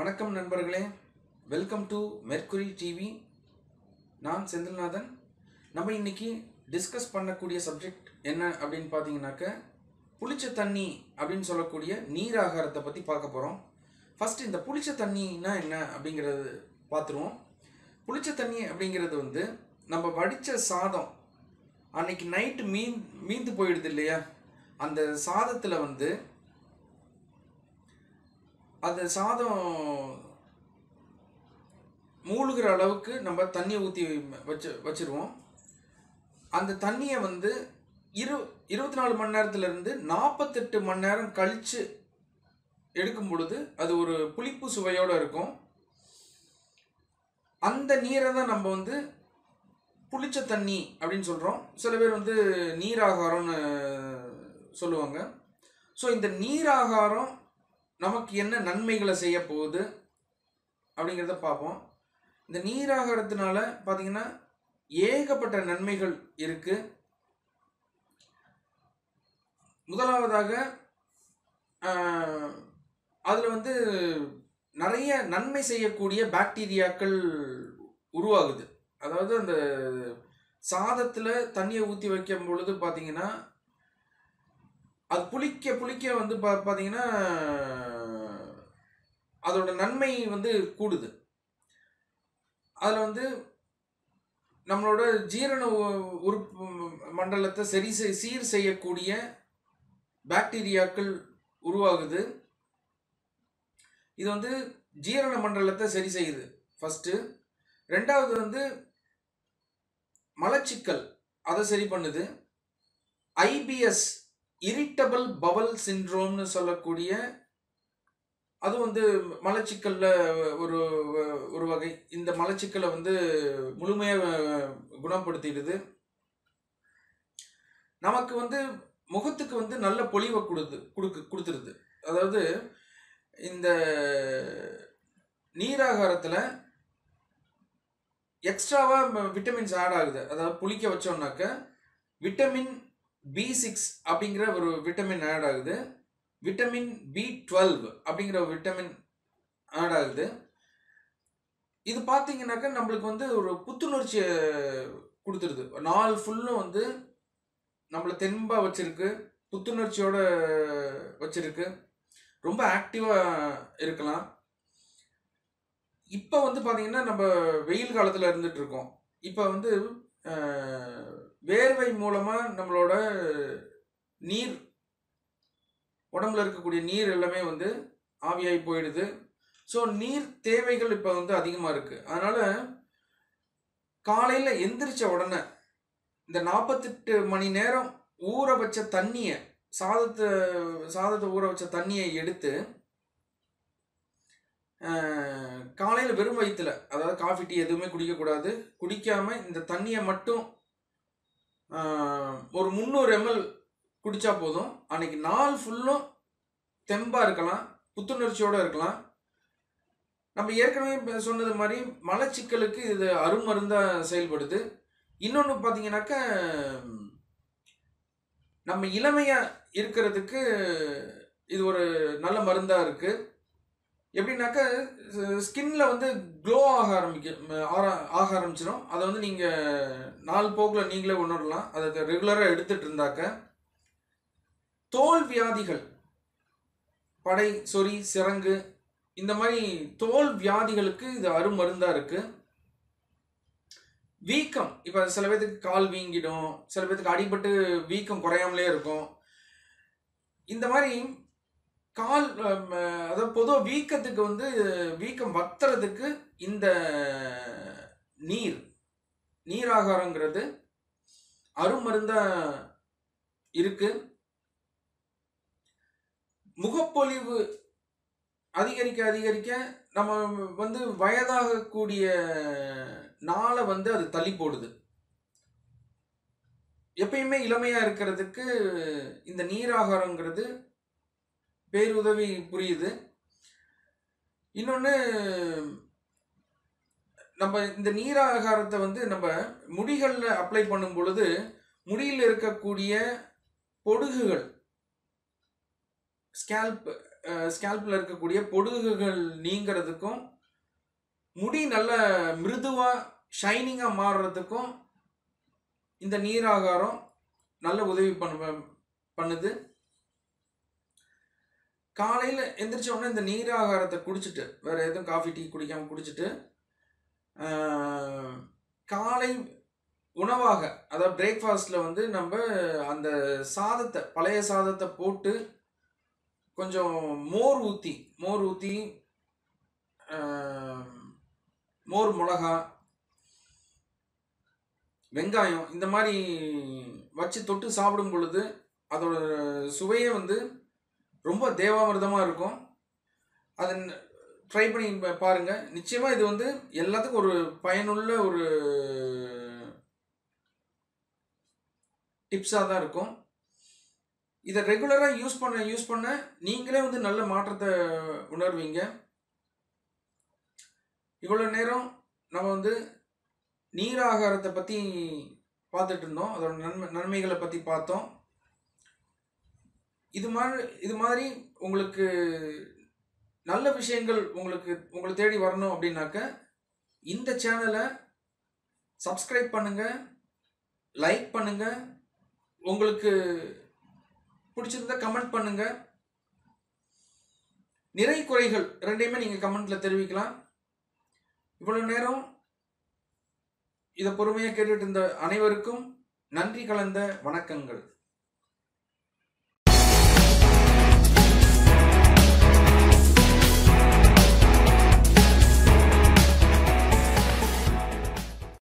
வணக்கம் நண்பர்களே welcome to mercury TV நான் செந்தில்நாதன் நம்ம இன்னைக்கு டிஸ்கஸ் பண்ணக்கூடிய சப்ஜெக்ட் என்ன அப்படின்னு பார்த்தீங்கன்னாக்க புளிச்ச தண்ணி அப்படின்னு சொல்லக்கூடிய நீர் ஆகாரத்தை பற்றி பார்க்க போகிறோம் ஃபர்ஸ்ட் இந்த புளிச்ச தண்ணினா என்ன அப்படிங்கிறது பார்த்துருவோம் புளிச்ச தண்ணி அப்படிங்கிறது வந்து நம்ம வடித்த சாதம் அன்னைக்கு நைட்டு மீன் மீந்து போயிடுது இல்லையா அந்த சாதத்தில் வந்து அந்த சாதம் மூழ்கிற அளவுக்கு நம்ம தண்ணியை ஊற்றி வச்சு வச்சிருவோம் அந்த தண்ணியை வந்து இரு இருபத்தி நாலு மணி நேரத்துலேருந்து நாற்பத்தெட்டு மணி நேரம் கழித்து எடுக்கும் பொழுது அது ஒரு புளிப்பு சுவையோடு இருக்கும் அந்த நீரை தான் நம்ம வந்து புளிச்ச தண்ணி அப்படின்னு சொல்கிறோம் சில பேர் வந்து நீராகாரம்னு சொல்லுவாங்க ஸோ இந்த நீராகாரம் நமக்கு என்ன நன்மைகளை செய்ய போகுது அப்படிங்கிறத பார்ப்போம் இந்த நீராகாரத்தினால பார்த்தீங்கன்னா ஏகப்பட்ட நன்மைகள் இருக்கு முதலாவதாக அதில் வந்து நிறைய நன்மை செய்யக்கூடிய பாக்டீரியாக்கள் உருவாகுது அதாவது அந்த சாதத்தில் தண்ணியை ஊற்றி வைக்கும் பொழுது பார்த்தீங்கன்னா அது புளிக்க புளிக்க வந்து பா பார்த்தீங்கன்னா அதோட நன்மை வந்து கூடுது அதில் வந்து நம்மளோட ஜீரண உ- உறுப்பு மண்டலத்தை சரி செய் சீர் செய்யக்கூடிய பாக்டீரியாக்கள் உருவாகுது இது வந்து ஜீரண மண்டலத்தை சரி செய்யுது ஃபஸ்ட்டு ரெண்டாவது வந்து மலச்சிக்கல் அதை சரி பண்ணுது ஐபிஎஸ் இரிட்டபிள் பவல் சிண்ட்ரோம்னு சொல்லக்கூடிய அது வந்து மலச்சிக்கல்ல ஒரு ஒரு வகை இந்த மலச்சிக்கலை வந்து முழுமையாக குணப்படுத்திடுது நமக்கு வந்து முகத்துக்கு வந்து நல்ல பொலிவை கொடுது கொடுக்கு கொடுத்துருது அதாவது இந்த நீராகாரத்தில் எக்ஸ்ட்ராவாக விட்டமின்ஸ் ஆட் ஆகுது அதாவது புளிக்க வச்சோம்னாக்க விட்டமின் பி சிக்ஸ் அப்படிங்கிற ஒரு விட்டமின் ஆட் ஆகுது விட்டமின் பி டுவெல் அப்படிங்கிற ஒரு விட்டமின் ஆட் ஆகுது இது பார்த்தீங்கன்னாக்கா நம்மளுக்கு வந்து ஒரு புத்துணர்ச்சியை கொடுத்துருது நாள் ஃபுல்லும் வந்து நம்மளை தெம்பாக வச்சிருக்கு புத்துணர்ச்சியோட வச்சிருக்கு ரொம்ப ஆக்டிவாக இருக்கலாம் இப்போ வந்து பார்த்தீங்கன்னா நம்ம வெயில் காலத்தில் இருந்துட்டு இருக்கோம் இப்போ வந்து அஹ், வேர்வை மூலமாக நம்மளோட நீர் உடம்புல இருக்கக்கூடிய நீர் எல்லாமே வந்து ஆவியாகி போயிடுது ஸோ நீர் தேவைகள் இப்போ வந்து அதிகமாக இருக்குது அதனால் காலையில் எந்திரிச்ச உடனே இந்த நாற்பத்தெட்டு மணி நேரம் ஊற வச்ச தண்ணியை சாதத்தை சாதத்தை ஊற வச்ச தண்ணியை எடுத்து காலையில் வெறும் வயிற்றுல அதாவது காஃபி டீ எதுவுமே குடிக்கக்கூடாது குடிக்காம இந்த தண்ணியை மட்டும் ஆஹ், ஒரு முந்நூறு எம்எல் குடிச்சா போதும் அன்னைக்கு நாள் ஃபுல்லும் தெம்பாக இருக்கலாம் புத்துணர்ச்சியோடு இருக்கலாம் நம்ம ஏற்கனவே இப்ப சொன்னது மாதிரி மலச்சிக்கலுக்கு இது அருமருந்தாக செயல்படுது இன்னொன்று பார்த்தீங்கன்னாக்க நம்ம இளமையாக இருக்கிறதுக்கு இது ஒரு நல்ல மருந்தாக இருக்குது எப்படின்னாக்கா ஸ்கின்ல வந்து க்ளோ ஆக ஆரம்பிக்க ஆர- ஆக ஆரம்பிச்சிடும் அதை வந்து நீங்கள் நாள் போக்கில் நீங்களே உணரலாம் அதை ரெகுலராக எடுத்துட்டு இருந்தாக்க தோல் வியாதிகள் படை சொறி சிரங்கு இந்த மாதிரி தோல் வியாதிகளுக்கு இது அருமருந்தாக இருக்குது வீக்கம் இப்போ சில பேர்த்துக்கு கால் வீங்கிடும் சில பேர்த்துக்கு அடிபட்டு வீக்கம் குறையாமலே இருக்கும் இந்த மாதிரி கால் அம், அதாவது பொதுவாக வீக்கத்துக்கு வந்து வீக்கம் வத்துறதுக்கு இந்த நீர் நீராகாரங்கிறது அருமருந்தா இருக்கு முகப்பொலிவு அதிகரிக்க அதிகரிக்க நம்ம வந்து வயதாகக்கூடிய நாளை வந்து அது தள்ளி போடுது எப்பயுமே இளமையா இருக்கிறதுக்கு இந்த நீராகாரங்கிறது பேருதவி புரியுது இன்னொன்று நம்ம இந்த நீராகாரத்தை வந்து நம்ம முடிகளில் அப்ளை பண்ணும் பொழுது முடியில் இருக்கக்கூடிய பொடுகுகள் ஸ்கேல்ப் ஸ்கேல்பில் இருக்கக்கூடிய பொடுகுகள் நீங்கிறதுக்கும் முடி நல்ல மிருதுவாக ஷைனிங்காக மாறுறதுக்கும் இந்த நீராகாரம் நல்ல உதவி பண்ண பண்ணுது காலையில் எந்திரிச்ச உடனே இந்த நீராகாரத்தை குடிச்சிட்டு வேற எதுவும் காஃபி டீ குடிக்காம குடிச்சிட்டு ஆஹ், காலை உணவாக அதாவது பிரேக்ஃபாஸ்ட்டில் வந்து நம்ம அந்த சாதத்தை பழைய சாதத்தை போட்டு கொஞ்சம் மோர் ஊற்றி மோர் ஊற்றி மோர் மிளகா வெங்காயம் இந்த மாதிரி வச்சு தொட்டு சாப்பிடும் பொழுது அதோட சுவையே வந்து ரொம்ப தேவாமிர்தமாக இருக்கும் அதை ட்ரை பண்ணி பா- பாருங்க நிச்சயமாக இது வந்து எல்லாத்துக்கும் ஒரு பயனுள்ள ஒரு டிப்ஸாக தான் இருக்கும் இதை ரெகுலராக யூஸ் பண்ண யூஸ் பண்ண நீங்களே வந்து நல்ல மாற்றத்தை உணர்வீங்க இவ்வளோ நேரம் நம்ம வந்து நீர் ஆகாரத்தை பற்றி பார்த்துட்டு இருந்தோம் அதோட நன்மை நன்மைகளை பற்றி பார்த்தோம் இது மாதிரி இது மாதிரி உங்களுக்கு நல்ல விஷயங்கள் உங்களுக்கு உங்களை தேடி வரணும் அப்படின்னாக்க இந்த சேனலை சப்ஸ்கிரைப் பண்ணுங்க லைக் பண்ணுங்க உங்களுக்கு பிடிச்சிருந்தா கமெண்ட் பண்ணுங்க நிறை குறைகள் ரெண்டையுமே நீங்கள் கமெண்ட்ல தெரிவிக்கலாம் இவ்வளவு நேரம் இதை பொறுமையாக கேட்டுட்டு இருந்த அனைவருக்கும் நன்றி கலந்த வணக்கங்கள்